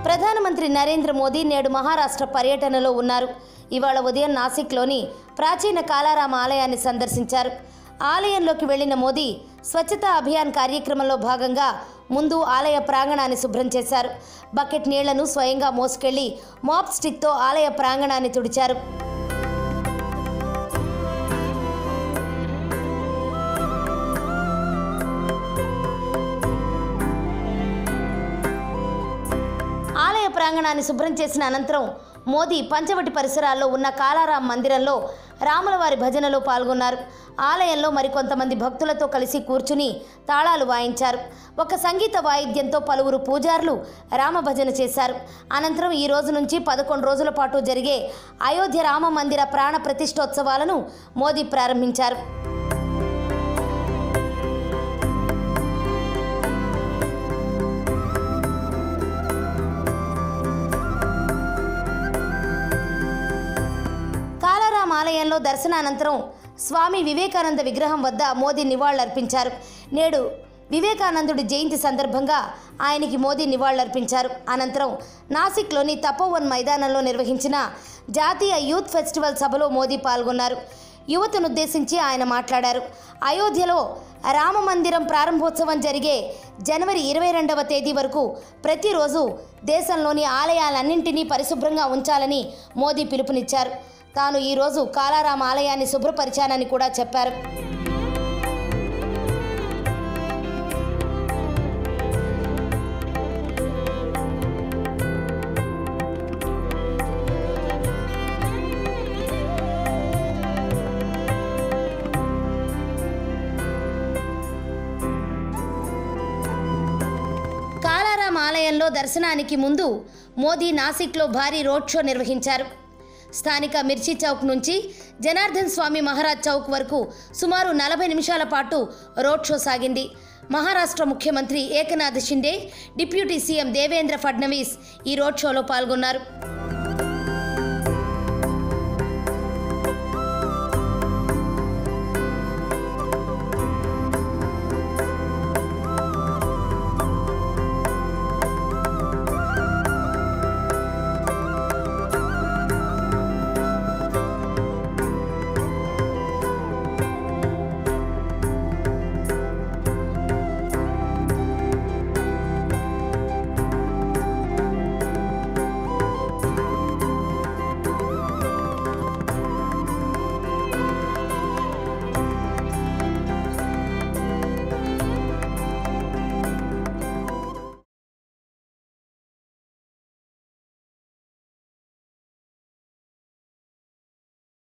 ప్రధానమంత్రి నరేంద్ర మోదీ నేడు మహారాష్ట్ర పర్యటనలో ఉన్నారు ఇవాళ ఉదయం నాసిక్లోని ప్రాచీన కాలారామ ఆలయాన్ని సందర్శించారు ఆలయంలోకి వెళ్లిన మోదీ స్వచ్ఛతా అభియాన్ కార్యక్రమంలో భాగంగా ముందు ఆలయ ప్రాంగణాన్ని శుభ్రం చేశారు బకెట్ నీళ్లను స్వయంగా మోసుకెళ్లి మాప్ స్టిక్తో ఆలయ ప్రాంగణాన్ని తుడిచారు ఆలయ ప్రాంగణాన్ని శుభ్రం చేసిన అనంతరం మోదీ పంచవటి పరిసరాల్లో ఉన్న కాలారాం మందిరంలో రాములవారి భజనలో పాల్గొన్నారు ఆలయంలో మరికొంతమంది భక్తులతో కలిసి కూర్చుని తాళాలు వాయించారు ఒక సంగీత వాయిద్యంతో పలువురు పూజారులు రామభజన చేశారు అనంతరం ఈ రోజు నుంచి పదకొండు రోజుల పాటు జరిగే అయోధ్య రామ మందిర ప్రాణ ప్రతిష్టోత్సవాలను మోదీ ప్రారంభించారు కాలారాం ఆలయంలో దర్శనానంతరం స్వామి వివేకానంద విగ్రహం వద్ద మోదీ నివాళులర్పించారు నేడు వివేకానందుడి జయంతి సందర్భంగా ఆయనకి మోదీ నివాళులర్పించారు అనంతరం నాసిక్లోని తపోవన్ మైదానంలో నిర్వహించిన జాతీయ యూత్ ఫెస్టివల్ సభలో మోదీ పాల్గొన్నారు యువతనుద్దేశించి ఆయన మాట్లాడారు అయోధ్యలో రామ మందిరం ప్రారంభోత్సవం జరిగే జనవరి ఇరవై రెండవ తేదీ వరకు ప్రతిరోజు దేశంలోని ఆలయాలన్నింటినీ పరిశుభ్రంగా ఉంచాలని మోదీ పిలుపునిచ్చారు తాను ఈరోజు కాలారాం ఆలయాన్ని శుభ్రపరిచానని కూడా చెప్పారు కాలారాం ఆలయంలో దర్శనానికి ముందు మోదీ నాసిక్లో భారీ రోడ్ షో నిర్వహించారు స్థానిక మిర్చి చౌక్ నుంచి జనార్దన్ స్వామి మహారాజ్ చౌక్ వరకు సుమారు నలభై నిమిషాల పాటు రోడ్ షో సాగింది మహారాష్ట్ర ముఖ్యమంత్రి ఏకనాథ్ షిండే డిప్యూటీ సీఎం దేవేంద్ర ఫడ్నవీస్ ఈ రోడ్ షోలో పాల్గొన్నారు